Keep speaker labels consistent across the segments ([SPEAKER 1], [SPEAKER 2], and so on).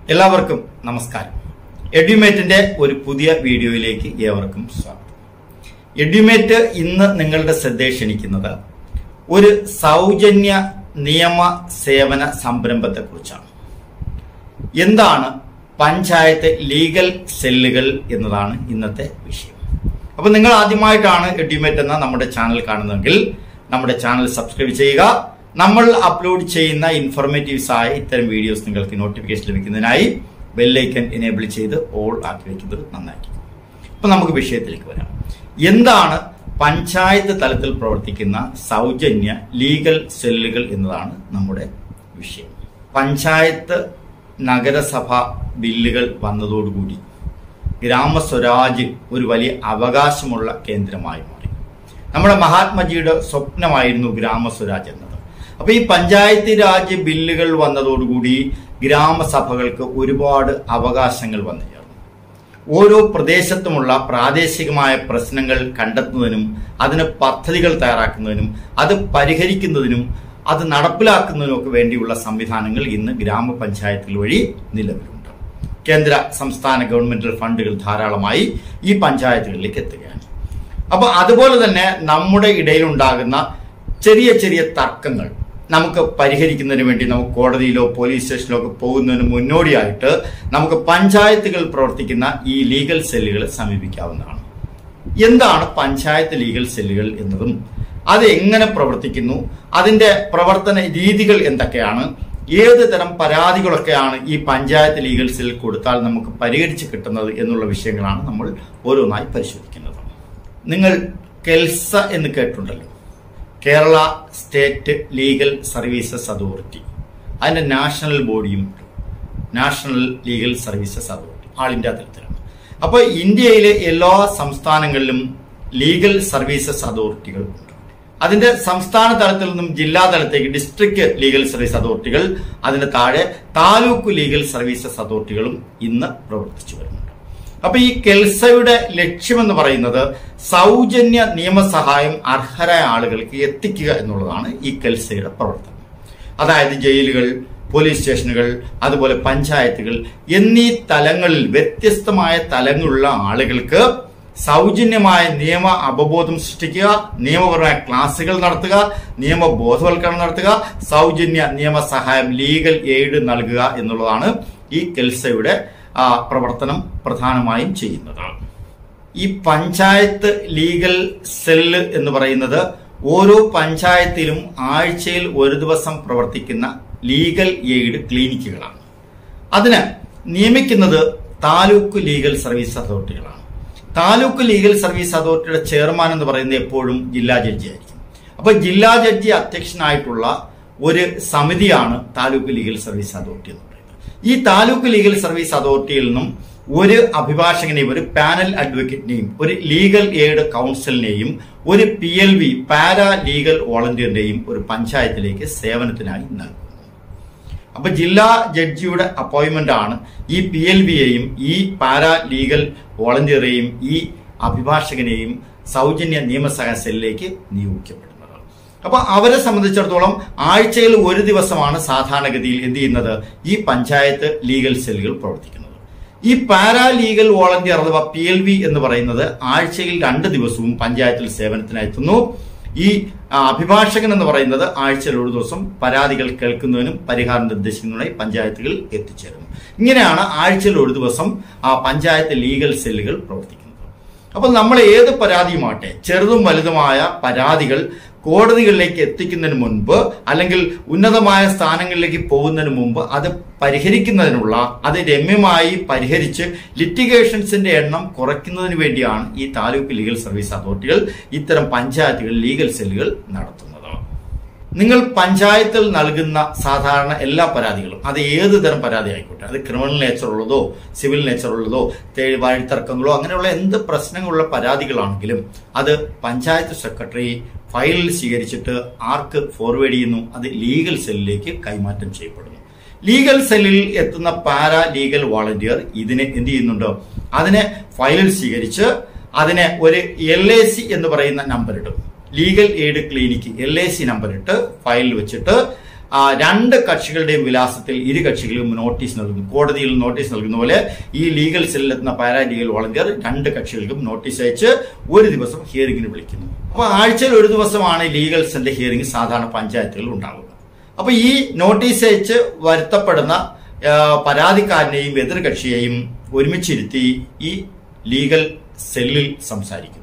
[SPEAKER 1] എല്ലാവർക്കും നമസ്കാരം എഡ്യൂമേറ്റിന്റെ ഒരു പുതിയ വീഡിയോയിലേക്ക് ഏവർക്കും സ്വാഗതം എഡ്യൂമേറ്റ് ഇന്ന് നിങ്ങളുടെ ശ്രദ്ധയെ ക്ഷണിക്കുന്നത് ഒരു സൗജന്യ നിയമ സേവന സംരംഭത്തെ കുറിച്ചാണ് എന്താണ് പഞ്ചായത്ത് ലീഗൽ സെല്ലുകൾ എന്നതാണ് ഇന്നത്തെ വിഷയം അപ്പൊ നിങ്ങൾ ആദ്യമായിട്ടാണ് എഡ്യൂമേറ്റ് എന്ന നമ്മുടെ ചാനൽ കാണുന്നതെങ്കിൽ നമ്മുടെ ചാനൽ സബ്സ്ക്രൈബ് ചെയ്യുക നമ്മൾ അപ്ലോഡ് ചെയ്യുന്ന ഇൻഫോർമേറ്റീവ്സ് ആയ ഇത്തരം വീഡിയോസ് നിങ്ങൾക്ക് നോട്ടിഫിക്കേഷൻ ലഭിക്കുന്നതിനായി ബെല്ലൈക്കൻ എനേബിൾ ചെയ്ത് ഓൾ ആക്കി വെക്കുന്നത് നന്നായിരിക്കും അപ്പൊ നമുക്ക് വിഷയത്തിലേക്ക് വരാം എന്താണ് പഞ്ചായത്ത് തലത്തിൽ പ്രവർത്തിക്കുന്ന സൗജന്യ ലീഗൽ സെല്ലുകൾ എന്നതാണ് നമ്മുടെ വിഷയം പഞ്ചായത്ത് നഗരസഭ ബില്ലുകൾ വന്നതോടുകൂടി ഗ്രാമസ്വരാജ് ഒരു വലിയ അവകാശമുള്ള കേന്ദ്രമായി മാറി നമ്മുടെ മഹാത്മജിയുടെ സ്വപ്നമായിരുന്നു ഗ്രാമസ്വരാജ് എന്നത് അപ്പൊ ഈ പഞ്ചായത്ത് രാജ് ബില്ലുകൾ വന്നതോടുകൂടി ഗ്രാമസഭകൾക്ക് ഒരുപാട് അവകാശങ്ങൾ വന്നു ചേർന്നു ഓരോ പ്രദേശത്തുമുള്ള പ്രാദേശികമായ പ്രശ്നങ്ങൾ കണ്ടെത്തുന്നതിനും അതിന് പദ്ധതികൾ തയ്യാറാക്കുന്നതിനും അത് പരിഹരിക്കുന്നതിനും അത് നടപ്പിലാക്കുന്നതിനും ഒക്കെ വേണ്ടിയുള്ള സംവിധാനങ്ങൾ ഇന്ന് ഗ്രാമപഞ്ചായത്തുകൾ വഴി നിലവിലുണ്ട് കേന്ദ്ര സംസ്ഥാന ഗവൺമെന്റൽ ഫണ്ടുകൾ ധാരാളമായി ഈ പഞ്ചായത്തുകളിലേക്ക് എത്തുകയാണ് അപ്പൊ അതുപോലെ തന്നെ നമ്മുടെ ഇടയിലുണ്ടാകുന്ന ചെറിയ ചെറിയ തർക്കങ്ങൾ നമുക്ക് പരിഹരിക്കുന്നതിന് വേണ്ടി നമുക്ക് കോടതിയിലോ പോലീസ് സ്റ്റേഷനിലോ ഒക്കെ പോകുന്നതിന് മുന്നോടിയായിട്ട് നമുക്ക് പഞ്ചായത്തുകൾ പ്രവർത്തിക്കുന്ന ഈ ലീഗൽ സെല്ലുകൾ സമീപിക്കാവുന്നതാണ് എന്താണ് പഞ്ചായത്ത് ലീഗൽ സെല്ലുകൾ എന്നതും അത് എങ്ങനെ പ്രവർത്തിക്കുന്നു അതിന്റെ പ്രവർത്തന രീതികൾ എന്തൊക്കെയാണ് ഏത് തരം പരാതികളൊക്കെയാണ് ഈ പഞ്ചായത്ത് ലീഗൽ സെൽ കൊടുത്താൽ നമുക്ക് പരിഹരിച്ച് കിട്ടുന്നത് എന്നുള്ള വിഷയങ്ങളാണ് നമ്മൾ ഓരോന്നായി പരിശോധിക്കുന്നത് നിങ്ങൾ കെൽസ എന്ന് കേട്ടിട്ടുണ്ടല്ലോ Kerala state legal services authority അതിന്റെ നാഷണൽ ബോഡിയും ഉണ്ട് national legal services authority all India തലത്തിലാണ് അപ്പോൾ ഇന്ത്യയിലെ എല്ലാ സംസ്ഥാനങ്ങളിലും ലീഗൽ സർവീസസ് അതോറിറ്റികൾ ഉണ്ട് അതിന്റെ സംസ്ഥാന തലത്തിൽ നിന്നും ജില്ലാ തലത്തേക്ക് ഡിസ്ട്രിക്ട് ലീഗൽ സർവീസ് അതോറിറ്റികൾ അതിന് താഴെ താലൂക്ക് ലീഗൽ സർവീസസ് അതോറിറ്റികളും ഇന്ന് പ്രവർത്തിച്ചു വരുന്നുണ്ട് അപ്പൊ ഈ കെൽസയുടെ ലക്ഷ്യമെന്ന് പറയുന്നത് സൗജന്യ നിയമസഹായം അർഹരായ ആളുകൾക്ക് എത്തിക്കുക എന്നുള്ളതാണ് ഈ കെൽസയുടെ പ്രവർത്തനം അതായത് ജയിലുകൾ പോലീസ് സ്റ്റേഷനുകൾ അതുപോലെ പഞ്ചായത്തുകൾ എന്നീ തലങ്ങളിൽ വ്യത്യസ്തമായ തലങ്ങളുള്ള ആളുകൾക്ക് സൗജന്യമായ നിയമ അവബോധം സൃഷ്ടിക്കുക നിയമപരമായ ക്ലാസുകൾ നടത്തുക നിയമ ബോധവൽക്കരണം നടത്തുക സൗജന്യ നിയമസഹായം ലീഗൽ എയ്ഡ് നൽകുക എന്നുള്ളതാണ് ഈ കെൽസയുടെ ആ, പ്രവർത്തനം പ്രധാനമായും ചെയ്യുന്നത് ഈ പഞ്ചായത്ത് ലീഗൽ സെല്ല് എന്ന് പറയുന്നത് ഓരോ പഞ്ചായത്തിലും ആഴ്ചയിൽ ഒരു ദിവസം പ്രവർത്തിക്കുന്ന ലീഗൽ എയ്ഡ് ക്ലിനിക്കുകളാണ് അതിന് നിയമിക്കുന്നത് താലൂക്ക് ലീഗൽ സർവീസ് അതോറിറ്റികളാണ് താലൂക്ക് ലീഗൽ സർവീസ് അതോറിറ്റിയുടെ ചെയർമാൻ എന്ന് പറയുന്നത് എപ്പോഴും ജില്ലാ ജഡ്ജി ആയിരിക്കും അപ്പൊ ജില്ലാ ജഡ്ജി അധ്യക്ഷനായിട്ടുള്ള ഒരു സമിതിയാണ് താലൂക്ക് ലീഗൽ സർവീസ് അതോറിറ്റി എന്ന് പറയുന്നത് ഈ താലൂക്ക് ലീഗൽ സർവീസ് അതോറിറ്റിയിൽ നിന്നും ഒരു അഭിഭാഷകനെയും ഒരു പാനൽ അഡ്വക്കേറ്റിനെയും ഒരു ലീഗൽ എയ്ഡ് കൗൺസിലിനെയും ഒരു P L V paralegal വോളണ്ടിയറിന്റെയും ഒരു പഞ്ചായത്തിലേക്ക് സേവനത്തിനായി നൽകുന്നു അപ്പൊ ജില്ലാ ജഡ്ജിയുടെ അപ്പോയിന്റ്മെന്റ് ആണ് ഈ പി എൽ വിയെയും ഈ പാരാ ലീഗൽ വോളണ്ടിയറെയും ഈ അഭിഭാഷകനെയും സൗജന്യ നിയമസഹായ സെല്ലിലേക്ക് നിയോഗിക്കപ്പെടുന്നത് അപ്പൊ അവരെ സംബന്ധിച്ചിടത്തോളം ആഴ്ചയിൽ ഒരു ദിവസമാണ് സാധാരണഗതിയിൽ എന്ത് ചെയ്യുന്നത് ഈ പഞ്ചായത്ത് ലീഗൽ സെല്ലുകൾ പ്രവർത്തിക്കുന്നത് ഈ പാരാ ലീഗൽ വോളണ്ടിയർ അഥവാ പി എൽ വി എന്ന് പറയുന്നത് ആഴ്ചയിൽ രണ്ട് ദിവസവും പഞ്ചായത്തിൽ സേവനത്തിനായി എത്തുന്നു ഈ ആ, അഭിഭാഷകൻ എന്ന് പറയുന്നത് ആഴ്ചയിൽ ഒരു ദിവസം പരാതികൾ കേൾക്കുന്നതിനും പരിഹാരം നിർദ്ദേശിക്കുന്നതിനായി പഞ്ചായത്തുകൾ എത്തിച്ചേരുന്നു ഇങ്ങനെയാണ് ആഴ്ചയിൽ ഒരു ദിവസം ആ പഞ്ചായത്ത് ലീഗൽ സെല്ലുകൾ പ്രവർത്തിക്കുന്നത് അപ്പോൾ നമ്മൾ ഏത് പരാതിയുമാട്ടെ ചെറുതും വലുതുമായ പരാതികൾ കോടതികളിലേക്ക് എത്തിക്കുന്നതിന് മുൻപ് അല്ലെങ്കിൽ ഉന്നതമായ സ്ഥാനങ്ങളിലേക്ക് പോകുന്നതിന് മുമ്പ് അത് പരിഹരിക്കുന്നതിനുള്ള അത് രമ്യമായി പരിഹരിച്ച് ലിറ്റിഗേഷൻസിന്റെ എണ്ണം കുറയ്ക്കുന്നതിന് വേണ്ടിയാണ് ഈ താലൂക്ക് ലീഗൽ സർവീസ് അതോറിറ്റികൾ ഇത്തരം പഞ്ചായത്തുകൾ ലീഗൽ സെല്ലുകൾ നടത്തുന്നത് നിങ്ങൾ പഞ്ചായത്തിൽ നൽകുന്ന സാധാരണ എല്ലാ പരാതികളും അത് ഏത് തരം പരാതി ആയിക്കോട്ടെ അത് ക്രിമിനൽ നേച്ചർ ഉള്ളതോ സിവിൽ നേച്ചർ ഉള്ളതോ തേ- വഴിത്തർക്കങ്ങളോ അങ്ങനെയുള്ള എന്ത് പ്രശ്നങ്ങളുള്ള പരാതികളാണെങ്കിലും അത് പഞ്ചായത്ത് സെക്രട്ടറി ഫയലിൽ സ്വീകരിച്ചിട്ട് ആർക്ക് ഫോർവേഡ് ചെയ്യുന്നു അത് ലീഗൽ സെല്ലിലേക്ക് കൈമാറ്റം ചെയ്യപ്പെടുന്നു ലീഗൽ സെല്ലിൽ എത്തുന്ന പാരാ ലീഗൽ വോളണ്ടിയർ ഇതിനെ എന്ത് ചെയ്യുന്നുണ്ട് അതിനെ ഫയലിൽ സ്വീകരിച്ച് അതിനെ ഒരു എൽ എ സി എന്ന് പറയുന്ന നമ്പർ ഇടും legal aid clinic L A C number ഇട്ട് ഫയലിൽ വെച്ചിട്ട് ആ, രണ്ട് കക്ഷികളുടെയും വിലാസത്തിൽ ഇരു കക്ഷികളും നോട്ടീസ് നൽകുന്നു കോടതിയിൽ നോട്ടീസ് നൽകുന്ന പോലെ ഈ ലീഗൽ സെല്ലിലെത്തുന്ന പാരാ ലീഗൽ വോളണ്ടിയർ രണ്ട് കക്ഷികൾക്കും നോട്ടീസ് അയച്ച് ഒരു ദിവസം ഹിയറിംഗിന് വിളിക്കുന്നു അപ്പൊ ആഴ്ചയിൽ ഒരു ദിവസമാണ് ലീഗൽ സെല്ലിന്റെ ഹിയറിംഗ് സാധാരണ പഞ്ചായത്തുകളിൽ ഉണ്ടാവുക അപ്പൊ ഈ നോട്ടീസ് അയച്ച് വരുത്തപ്പെടുന്ന ആ, പരാതിക്കാരനെയും എതിർകക്ഷിയെയും ഒരുമിച്ചിരുത്തി ഈ ലീഗൽ സെല്ലിൽ സംസാരിക്കുന്നു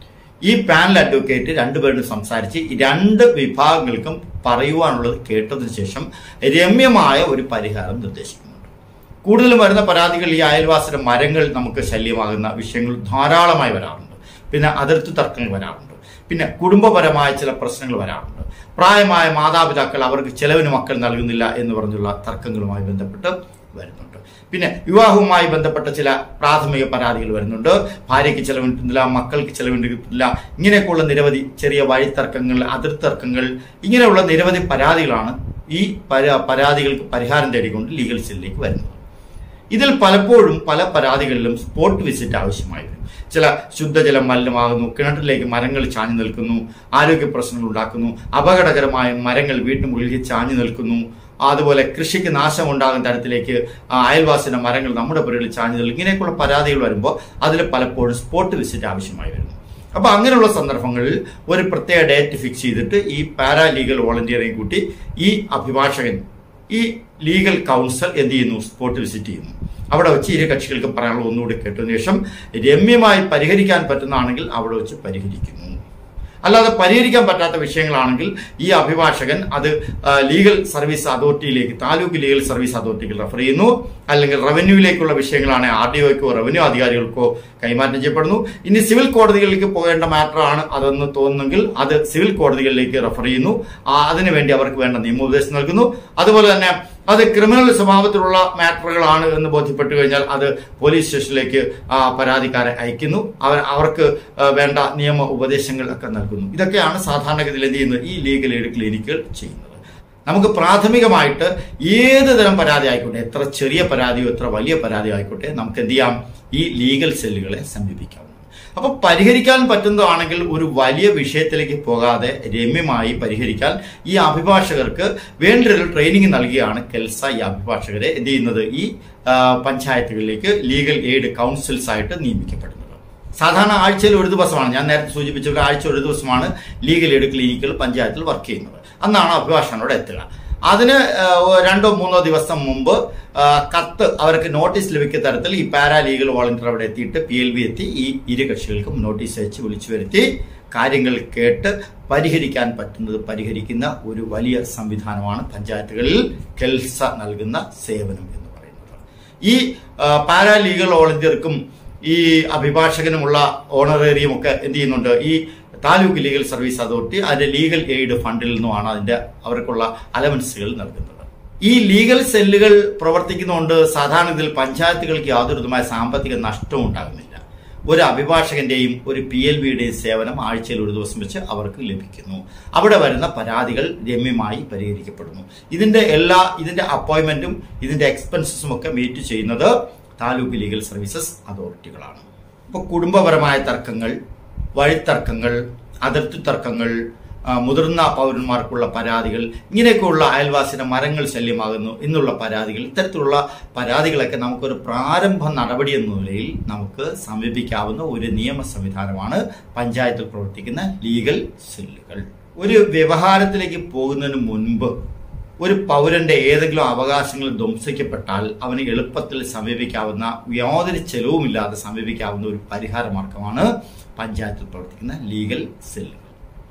[SPEAKER 1] ഈ പാനൽ അഡ്വക്കേറ്റ് രണ്ടുപേരും സംസാരിച്ച് ഈ രണ്ട് വിഭാഗങ്ങൾക്കും പറയുവാനുള്ളത് കേട്ടതിന് ശേഷം രമ്യമായ ഒരു പരിഹാരം നിർദ്ദേശിക്കുന്നുണ്ട് കൂടുതലും വരുന്ന പരാതികൾ ഈ അയൽവാസിയുടെ മരങ്ങൾ നമുക്ക് ശല്യമാകുന്ന വിഷയങ്ങൾ ധാരാളമായി വരാറുണ്ട് പിന്നെ അതിർത്തി തർക്കങ്ങൾ വരാറുണ്ട് പിന്നെ കുടുംബപരമായ ചില പ്രശ്നങ്ങൾ വരാറുണ്ട് പ്രായമായ മാതാപിതാക്കൾ അവർക്ക് ചെലവിന് മക്കൾ നൽകുന്നില്ല എന്ന് പറഞ്ഞുള്ള തർക്കങ്ങളുമായി ബന്ധപ്പെട്ട് വരുന്നുണ്ട് പിന്നെ വിവാഹവുമായി ബന്ധപ്പെട്ട ചില പ്രാഥമിക പരാതികൾ വരുന്നുണ്ട് ഭാര്യയ്ക്ക് ചെലവിന് കിട്ടുന്നില്ല മക്കൾക്ക് ചെലവിന് കിട്ടുന്നില്ല ഇങ്ങനെയൊക്കെയുള്ള നിരവധി ചെറിയ വഴിത്തർക്കങ്ങൾ അതിർത്തർക്കങ്ങൾ ഇങ്ങനെയുള്ള നിരവധി പരാതികളാണ് ഈ പരാ- പരാതികൾക്ക് പരിഹാരം തേടിക്കൊണ്ട് ലീഗൽ സെല്ലിലേക്ക് വരുന്നത് ഇതിൽ പലപ്പോഴും പല പരാതികളിലും സ്പോട്ട് വിസിറ്റ് ആവശ്യമായി വരും ചില ശുദ്ധജലം മലിനമാകുന്നു കിണറ്റിലേക്ക് മരങ്ങൾ ചാഞ്ഞു നിൽക്കുന്നു ആരോഗ്യ പ്രശ്നങ്ങൾ ഉണ്ടാക്കുന്നു അപകടകരമായ മരങ്ങൾ വീട്ടുമുകളിലേക്ക് ചാഞ്ഞു നിൽക്കുന്നു അതുപോലെ കൃഷിക്ക് നാശമുണ്ടാകുന്ന തരത്തിലേക്ക് ആ, അയൽവാസിയുടെ മരങ്ങൾ നമ്മുടെ പുരയിൽ ചാഞ്ഞു നിൽക്കും ഇങ്ങനെയൊക്കെയുള്ള പരാതികൾ വരുമ്പോൾ അതിൽ പലപ്പോഴും സ്പോട്ട് വിസിറ്റ് ആവശ്യമായി വരുന്നു അപ്പൊ അങ്ങനെയുള്ള സന്ദർഭങ്ങളിൽ ഒരു പ്രത്യേക ഡേറ്റ് ഫിക്സ് ചെയ്തിട്ട് ഈ പാരാ ലീഗൽ വോളണ്ടിയറെയും കൂട്ടി ഈ അഭിഭാഷകൻ ഈ ലീഗൽ കൗൺസിൽ എന്ത് ചെയ്യുന്നു സ്പോട്ട് വിസിറ്റ് ചെയ്യുന്നു അവിടെ വെച്ച് ഇരു കക്ഷികൾക്ക് പറയാനുള്ള ഒന്നുകൂടി കേട്ടതിനു ശേഷം രമ്യമായി പരിഹരിക്കാൻ പറ്റുന്നതാണെങ്കിൽ അവിടെ വെച്ച് പരിഹരിക്കുന്നു അല്ലാതെ പരിഹരിക്കാൻ പറ്റാത്ത വിഷയങ്ങളാണെങ്കിൽ ഈ അഭിഭാഷകൻ അത് ആ, ലീഗൽ സർവീസ് അതോറിറ്റിയിലേക്ക് താലൂക്ക് ലീഗൽ സർവീസ് അതോറിറ്റിക്ക് റെഫർ ചെയ്യുന്നു അല്ലെങ്കിൽ റവന്യൂവിലേക്കുള്ള വിഷയങ്ങളാണ് ആർ ഡി ഒക്കോ റവന്യൂ അധികാരികൾക്കോ കൈമാറ്റം ചെയ്യപ്പെടുന്നു ഇനി സിവിൽ കോടതികളിലേക്ക് പോകേണ്ട മാറ്റർ ആണ് അതെന്ന് തോന്നുന്നെങ്കിൽ അത് സിവിൽ കോടതികളിലേക്ക് റെഫർ ചെയ്യുന്നു ആ, അതിനുവേണ്ടി അവർക്ക് വേണ്ട നിയമോപദേശം നൽകുന്നു അതുപോലെ തന്നെ അത് ക്രിമിനൽ സ്വഭാവത്തിലുള്ള മാറ്ററുകളാണ് എന്ന് ബോധ്യപ്പെട്ടു കഴിഞ്ഞാൽ അത് പോലീസ് സ്റ്റേഷനിലേക്ക് ആ, പരാതിക്കാരെ അയക്കുന്നു അവർ അവർക്ക് ആ, വേണ്ട നിയമ ഉപദേശങ്ങൾ ഒക്കെ നൽകുന്നു ഇതൊക്കെയാണ് സാധാരണഗതിയിൽ എന്ത് ചെയ്യുന്നത് ഈ ലീഗൽ എയ്ഡ് ക്ലിനിക്കുകൾ ചെയ്യുന്നത് നമുക്ക് പ്രാഥമികമായിട്ട് ഏത് തരം പരാതി ആയിക്കോട്ടെ എത്ര ചെറിയ പരാതിയോ എത്ര വലിയ പരാതി ആയിക്കോട്ടെ നമുക്ക് എന്ത് ചെയ്യാം ഈ ലീഗൽ സെല്ലുകളെ സമീപിക്കാം അപ്പൊ പരിഹരിക്കാൻ പറ്റുന്നതാണെങ്കിൽ ഒരു വലിയ വിഷയത്തിലേക്ക് പോകാതെ രമ്യമായി പരിഹരിക്കാൻ ഈ അഭിഭാഷകർക്ക് വേണ്ട ഒരു ട്രെയിനിങ് നൽകിയാണ് കെൽസ ഈ അഭിഭാഷകരെ എന്ത് ചെയ്യുന്നത് ഈ ആ, പഞ്ചായത്തുകളിലേക്ക് ലീഗൽ എയ്ഡ് കൗൺസിൽസ് ആയിട്ട് നിയമിക്കപ്പെടുന്നത് സാധാരണ ആഴ്ചയിൽ ഒരു ദിവസമാണ് ഞാൻ നേരത്തെ സൂചിപ്പിച്ച പോലെ ആഴ്ച ഒരു ദിവസമാണ് ലീഗൽ എയ്ഡ് ക്ലിനിക്കുകൾ പഞ്ചായത്തിൽ വർക്ക് ചെയ്യുന്നത് അന്നാണ് അഭിഭാഷകനോട് എത്തുക അതിന് ആ, രണ്ടോ മൂന്നോ ദിവസം മുമ്പ് ആ, കത്ത് അവർക്ക് നോട്ടീസ് ലഭിക്കുന്ന തരത്തിൽ ഈ പാരാ ലീഗൽ വോളണ്ടിയർ അവിടെ എത്തിയിട്ട് പി എൽ ബി എത്തി ഈ ഇരു കക്ഷികൾക്കും നോട്ടീസ് അയച്ച് വിളിച്ചു വരുത്തി കാര്യങ്ങൾ കേട്ട് പരിഹരിക്കാൻ പറ്റുന്നത് പരിഹരിക്കുന്ന ഒരു വലിയ സംവിധാനമാണ് പഞ്ചായത്തുകളിൽ കെൽസ നൽകുന്ന സേവനം എന്ന് പറയുന്നത് ഈ ആ, പാരാ ലീഗൽ വോളണ്ടിയർക്കും ഈ അഭിഭാഷകനുമുള്ള ഓണറേറിയം ഒക്കെ എന്ത് ചെയ്യുന്നുണ്ട് ഈ താലൂക്ക് ലീഗൽ സർവീസ് അതോറിറ്റി അതിന്റെ ലീഗൽ എയ്ഡ് ഫണ്ടിൽ നിന്നുമാണ് അതിന്റെ അവർക്കുള്ള അലവൻസുകൾ നൽകുന്നത് ഈ ലീഗൽ സെല്ലുകൾ പ്രവർത്തിക്കുന്നതുകൊണ്ട് സാധാരണ ഇതിൽ പഞ്ചായത്തുകൾക്ക് യാതൊരു വിധമായ സാമ്പത്തിക നഷ്ടവും ഉണ്ടാകുന്നില്ല ഒരു അഭിഭാഷകന്റെയും ഒരു പി എൽ ബിയുടെയും സേവനം ആഴ്ചയിൽ ഒരു ദിവസം വെച്ച് അവർക്ക് ലഭിക്കുന്നു അവിടെ വരുന്ന പരാതികൾ രമ്യമായി പരിഹരിക്കപ്പെടുന്നു ഇതിന്റെ എല്ലാ ഇതിന്റെ അപ്പോയിന്റ്മെന്റും ഇതിന്റെ എക്സ്പെൻസസും ഒക്കെ മീറ്റ് ചെയ്യുന്നത് താലൂക്ക് ലീഗൽ സർവീസസ് അതോറിറ്റികളാണ് ഇപ്പോൾ കുടുംബപരമായ തർക്കങ്ങൾ വഴിത്തർക്കങ്ങൾ അതിർത്തി തർക്കങ്ങൾ ആ, മുതിർന്ന പൗരന്മാർക്കുള്ള പരാതികൾ ഇങ്ങനെയൊക്കെയുള്ള അയൽവാസിയുടെ മരങ്ങൾ ശല്യമാകുന്നു എന്നുള്ള പരാതികൾ ഇത്തരത്തിലുള്ള പരാതികളൊക്കെ നമുക്കൊരു പ്രാരംഭ നടപടി എന്ന നിലയിൽ നമുക്ക് സമീപിക്കാവുന്ന ഒരു നിയമ സംവിധാനമാണ് പഞ്ചായത്തിൽ പ്രവർത്തിക്കുന്ന ലീഗൽ സെല്ലുകൾ ഒരു വ്യവഹാരത്തിലേക്ക് പോകുന്നതിന് മുൻപ് ഒരു പൗരന്റെ ഏതെങ്കിലും അവകാശങ്ങൾ ധ്വംസിക്കപ്പെട്ടാൽ അവന് എളുപ്പത്തിൽ സമീപിക്കാവുന്ന യാതൊരു ചെലവുമില്ലാതെ സമീപിക്കാവുന്ന ഒരു പരിഹാര മാർഗമാണ് പഞ്ചായത്തിൽ പ്രവർത്തിക്കുന്ന ലീഗൽ സെല്ലുകൾ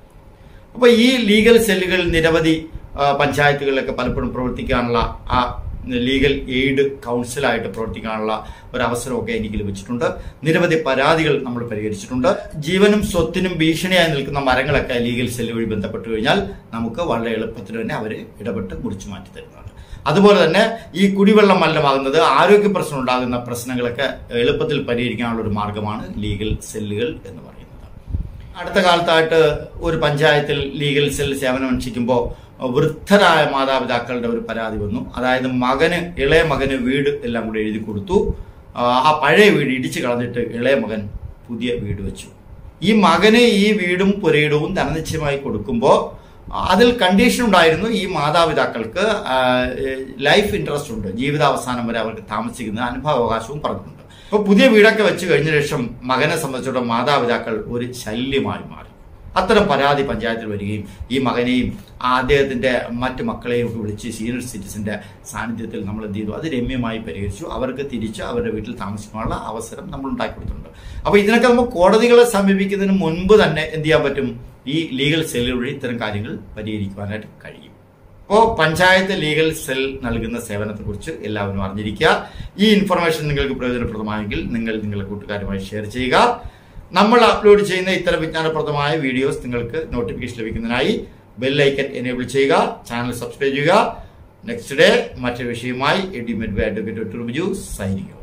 [SPEAKER 1] അപ്പൊ ഈ ലീഗൽ സെല്ലുകൾ നിരവധി ആ, പഞ്ചായത്തുകളിലൊക്കെ പലപ്പോഴും പ്രവർത്തിക്കാനുള്ള ആ ലീഗൽ എയ്ഡ് കൗൺസിലായിട്ട് പ്രവർത്തിക്കാനുള്ള ഒരു അവസരമൊക്കെ എനിക്ക് ലഭിച്ചിട്ടുണ്ട് നിരവധി പരാതികൾ നമ്മൾ പരിഹരിച്ചിട്ടുണ്ട് ജീവനും സ്വത്തിനും ഭീഷണിയായി നിൽക്കുന്ന മരങ്ങളൊക്കെ ലീഗൽ സെല്ല് വഴി ബന്ധപ്പെട്ട് കഴിഞ്ഞാൽ നമുക്ക് വളരെ എളുപ്പത്തിൽ തന്നെ അവർ ഇടപെട്ട് മുറിച്ചു മാറ്റി തരുന്നതാണ് അതുപോലെ തന്നെ ഈ കുടിവെള്ളം മലിനമാകുന്നത് ആരോഗ്യ പ്രശ്നം ഉണ്ടാകുന്ന പ്രശ്നങ്ങളൊക്കെ എളുപ്പത്തിൽ പരിഹരിക്കാനുള്ള ഒരു മാർഗമാണ് ലീഗൽ സെല്ലുകൾ എന്ന് പറയുന്നത് അടുത്ത കാലത്തായിട്ട് ഒരു പഞ്ചായത്തിൽ ലീഗൽ സെൽ സേവനം അനുഷ്ഠിക്കുമ്പോൾ വൃദ്ധരായ മാതാപിതാക്കളുടെ ഒരു പരാതി വന്നു അതായത് മകന് ഇളയ മകന് വീട് എല്ലാം കൂടി എഴുതി കൊടുത്തു ആ, ആ പഴയ വീട് ഇടിച്ചു കളഞ്ഞിട്ട് ഇളയ മകൻ പുതിയ വീട് വെച്ചു ഈ മകന് ഈ വീടും പുരയിടവും ധനനിശ്ചയമായി കൊടുക്കുമ്പോൾ അതിൽ കണ്ടീഷൻ ഉണ്ടായിരുന്നു ഈ മാതാപിതാക്കൾക്ക് ആ, ലൈഫ് ഇൻട്രസ്റ്റ് ഉണ്ട് ജീവിതാവസാനം വരെ അവർക്ക് താമസിക്കുന്ന അനുഭവാവകാശവും പറഞ്ഞിട്ടുണ്ട് അപ്പോൾ പുതിയ വീടൊക്കെ വെച്ച് കഴിഞ്ഞ ശേഷം മകനെ സംബന്ധിച്ചിടത്തോളം മാതാപിതാക്കൾ ഒരു ശല്യമായി മാറി അത്തരം പരാതി പഞ്ചായത്തിൽ വരികയും ഈ മകനെയും ആ അദ്ദേഹത്തിന്റെ മറ്റ് മക്കളെയും ഒക്കെ വിളിച്ച് സീനിയർ സിറ്റിസന്റെ സാന്നിധ്യത്തിൽ നമ്മൾ എന്ത് ചെയ്തു അത് രമ്യമായി പരിഹരിച്ചു അവർക്ക് തിരിച്ച് അവരുടെ വീട്ടിൽ താമസിക്കാനുള്ള അവസരം നമ്മൾ ഉണ്ടാക്കി കൊടുത്തിട്ടുണ്ട് അപ്പോൾ ഇതിനൊക്കെ നമുക്ക് കോടതികളെ സമീപിക്കുന്നതിന് മുൻപ് തന്നെ എന്ത് ചെയ്യാൻ പറ്റും ഈ ലീഗൽ സെല്ലുകൾ വഴി ഇത്തരം കാര്യങ്ങൾ പരിഹരിക്കുവാനായിട്ട് കഴിയും അപ്പോൾ പഞ്ചായത്ത് ലീഗൽ സെൽ നൽകുന്ന സേവനത്തെക്കുറിച്ച് എല്ലാവരും അറിഞ്ഞിരിക്കുക ഈ ഇൻഫർമേഷൻ നിങ്ങൾക്ക് പ്രയോജനപ്രദമായെങ്കിൽ നിങ്ങൾ നിങ്ങളുടെ കൂട്ടുകാരുമായി ഷെയർ ചെയ്യുക നമ്മൾ അപ്ലോഡ് ചെയ്യുന്ന ഇത്തരം വിജ്ഞാനപ്രദമായ വീഡിയോസ് നിങ്ങൾക്ക് നോട്ടിഫിക്കേഷൻ ലഭിക്കുന്നതിനായി ബെല്ലൈക്കൻ എനേബിൾ ചെയ്യുക ചാനൽ സബ്സ്ക്രൈബ് ചെയ്യുക നെക്സ്റ്റ് ഡേ മറ്റൊരു വിഷയമായി എഡ്യൂമെന്റ് അഡ്വക്കേറ്റ് സൈനിക